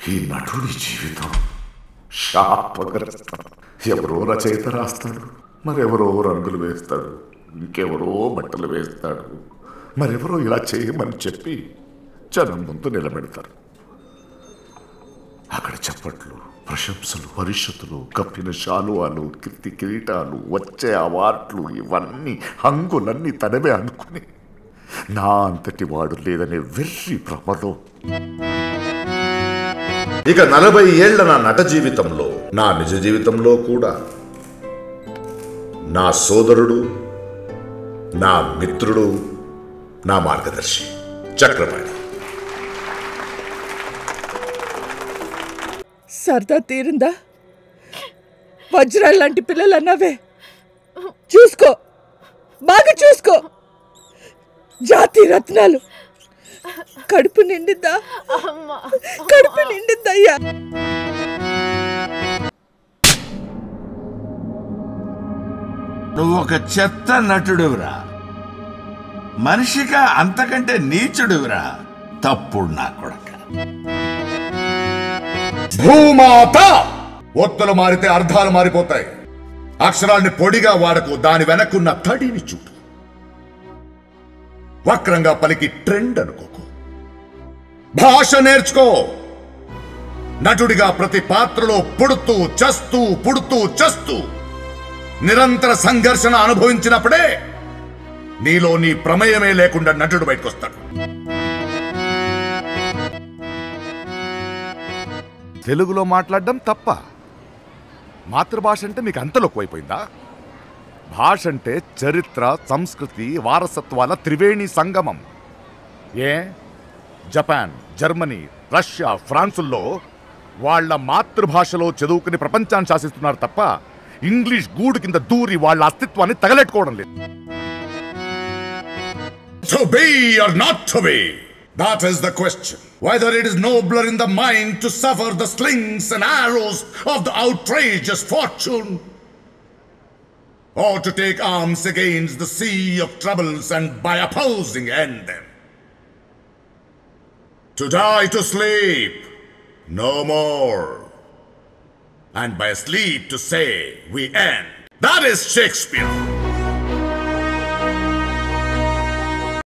ఈ నటుడి జీవితం శాపగ్రస్తం ఎవరో రచయిత రాస్తాడు మరెవరో రంగులు వేస్తాడు ఇంకెవరో బట్టలు వేస్తాడు మరెవరో ఇలా చేయమని చెప్పి జనం ముందు నిలబెడతారు అక్కడ చప్పట్లు ప్రశంసలు పరిషత్తులు కప్పిన శాలువాలు కీర్తి కిరీటాలు వచ్చే అవార్డులు ఇవన్నీ హంగులన్నీ తనవే అనుకుని నా అంతటి వాడు లేదనే వెర్రి భ్రమలో ఇక నలభై ఏళ్ల నా నట జీవితంలో నా నిజ జీవితంలో కూడా నా సోదరుడు నా మిత్రుడు నా మార్గదర్శి చక్రపాణి సరదా తీరిందా వజ్రాలు లాంటి పిల్లలు అన్నావే చూసుకో బాగా చూసుకో జాతి రత్నాలు కడుపు నిండిద్దా కడుపు నిండిద్దయ్యా నువ్వు ఒక చెత్త నటుడువురా మనిషిగా అంతకంటే నీచుడువురా తప్పుడు నా కొడక భూమాత ఒత్తులు మారితే అర్థాలు మారిపోతాయి అక్షరాల్ని పొడిగా వాడకు దాని వెనకున్న తడిని చూడు వక్రంగా పలికి ట్రెండ్ అనుకోకు భాష నేర్చుకో నటుడిగా ప్రతి పాత్రలో పుడుతూ చస్తూ పుడుతూ చస్తూ నిరంతర సంఘర్షణ అనుభవించినప్పుడే నీలో నీ ప్రమేయమే లేకుండా నటుడు బయటకొస్తాడు తెలుగులో మాట్లాడడం తప్ప మాతృభాష అంటే మీకు అంత లోకువైపోయిందా భాష అంటే చరిత్ర సంస్కృతి వారసత్వాల త్రివేణి సంగమం ఏ జపాన్ జర్మనీ రష్యా ఫ్రాన్సుల్లో వాళ్ళ మాతృభాషలో చదువుకుని ప్రపంచాన్ని శాసిస్తున్నారు తప్ప ఇంగ్లీష్ గూడు కింద దూరి వాళ్ళ అస్తిత్వాన్ని తగలెట్టుకోవడం లేదు To be or not to be? That is the question. Whether it is nobler in the mind to suffer the slings and arrows of the outrageous fortune, or to take arms against the sea of troubles and by opposing end them. To die to sleep, no more. And by sleep to say, we end. That is Shakespeare.